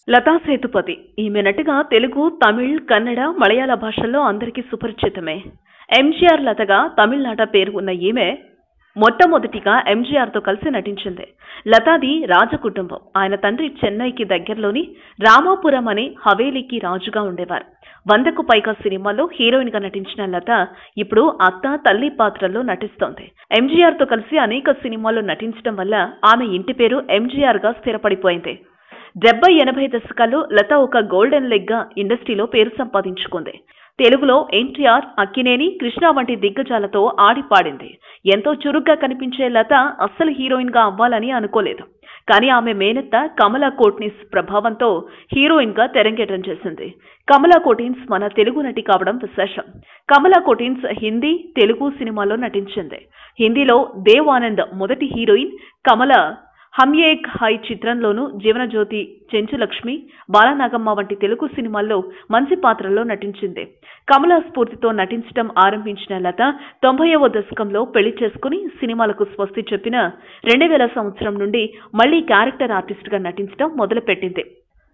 లతా సేతుపతి ఈమె నటిగా తెలుగు తమిళ్ కన్నడ మలయాళ భాషల్లో అందరికీ సుపరిచితమే ఎంజీఆర్ లతగా తమిళనాట పేరు ఉన్న ఈమె మొట్టమొదటిగా ఎంజీఆర్తో కలిసి నటించింది లతాది రాజకుటుంబం ఆయన తండ్రి చెన్నైకి దగ్గరలోని రామాపురం అనే హవేలీకి రాజుగా ఉండేవారు వందకు పైగా సినిమాల్లో హీరోయిన్ గా నటించిన లత ఇప్పుడు అత్త తల్లి పాత్రల్లో నటిస్తోంది ఎంజీఆర్ తో కలిసి అనేక సినిమాల్లో నటించడం వల్ల ఆమె ఇంటి పేరు ఎంజీఆర్ గా స్థిరపడిపోయింది డెబ్బై ఎనభై దశకాల్లో లత ఒక గోల్డెన్ లెగ్ గా ఇండస్ట్రీలో పేరు సంపాదించుకుంది తెలుగులో ఎన్టీఆర్ అక్కినేని కృష్ణ వంటి దిగ్గజాలతో ఆడి పాడింది ఎంతో చురుగ్గా కనిపించే లత అస్సలు హీరోయిన్ గా అవ్వాలని అనుకోలేదు కానీ ఆమె మేనత్త కమలా కోట్నిస్ ప్రభావంతో హీరోయిన్ గా తెరంగేట్రం చేసింది కమలా కోటిన్స్ మన తెలుగు నటి కావడం విశేషం కమలా కోటిన్స్ హిందీ తెలుగు సినిమాలో నటించింది హిందీలో దేవ్ ఆనంద్ మొదటి హీరోయిన్ కమల హమ్ ఏక్ హై చిత్రంలోనూ జీవనజ్యోతి చెంచులక్ష్మి బాలనాగమ్మ వంటి తెలుగు సినిమాల్లో మంచి పాత్రల్లో నటించింది కమలా స్ఫూర్తితో నటించడం ఆరంభించిన లత తొంభైవ దశకంలో పెళ్లి చేసుకుని సినిమాలకు స్వస్తి చెప్పిన రెండు వేల సంవత్సరం నుండి మళ్లీ క్యారెక్టర్ ఆర్టిస్ట్ గా నటించడం మొదలుపెట్టింది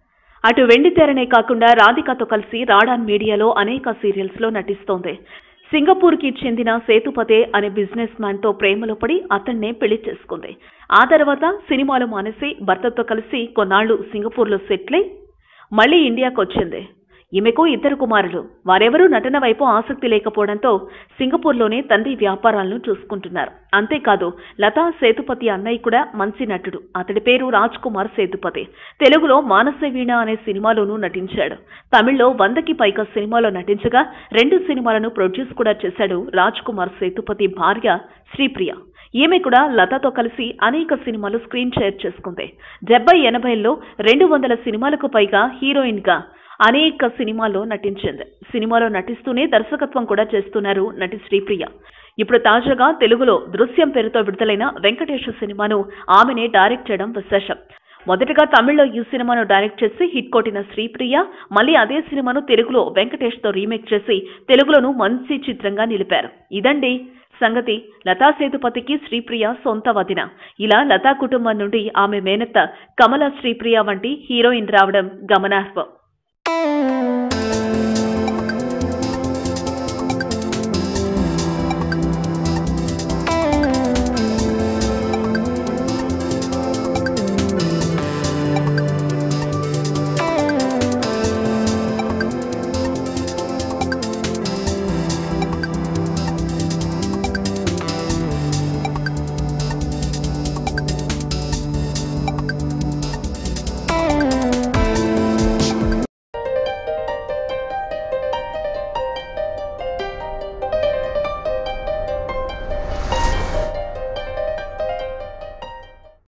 అటు వెండి తెరనే కాకుండా రాధికతో కలిసి రాడాన్ మీడియాలో అనేక సీరియల్స్ లో నటిస్తోంది సింగపూర్ కి చెందిన సేతుపతే అనే బిజినెస్ మ్యాన్ తో ప్రేమలో పడి అతన్నే పెళ్లి చేసుకుంది ఆ తర్వాత సినిమాలు మానేసి భర్తతో కలిసి కొన్నాళ్లు సింగపూర్ లో సెటిల్ అయి మళ్లీ ఇండియాకు వచ్చింది ఈమెకు ఇద్దరు కుమారులు వారెవరూ నటన వైపు ఆసక్తి లేకపోవడంతో సింగపూర్లోనే తండ్రి వ్యాపారాలను చూసుకుంటున్నారు అంతేకాదు లతా సేతుపతి అన్నయ్య కూడా మంచి నటుడు అతడి పేరు రాజ్ కుమార్ సేతుపతి తెలుగులో మానస వీణ అనే సినిమాలోనూ నటించాడు తమిళ్లో వందకి పైగా సినిమాలో నటించగా రెండు సినిమాలను ప్రొడ్యూస్ కూడా చేశాడు రాజ్ కుమార్ సేతుపతి భార్య శ్రీప్రియ ఈమె కూడా లతతో కలిసి అనేక సినిమాలు స్క్రీన్ షేర్ చేసుకుంది డెబ్బై ఎనభైలో రెండు వందల సినిమాలకు పైగా హీరోయిన్ గా అనేక సినిమాల్లో నటించింది సినిమాలో నటిస్తూనే దర్శకత్వం కూడా చేస్తున్నారు నటి శ్రీప్రియ ఇప్పుడు తాజాగా తెలుగులో దృశ్యం పేరుతో విడుదలైన వెంకటేష్ సినిమాను ఆమెనే డైరెక్ట్ చేయడం విశేషం మొదటగా తమిళ్లో ఈ సినిమాను డైరెక్ట్ చేసి హిట్ కొట్టిన శ్రీప్రియ మళ్ళీ అదే సినిమాను తెలుగులో వెంకటేష్ తో రీమేక్ చేసి తెలుగులోనూ మంచి చిత్రంగా నిలిపారు ఇదండి సంగతి లతా సేతుపతికి శ్రీప్రియ సొంత వదిన ఇలా లతా కుటుంబం నుండి ఆమె మేనత్త కమల శ్రీప్రియ వంటి హీరోయిన్ రావడం గమనార్హం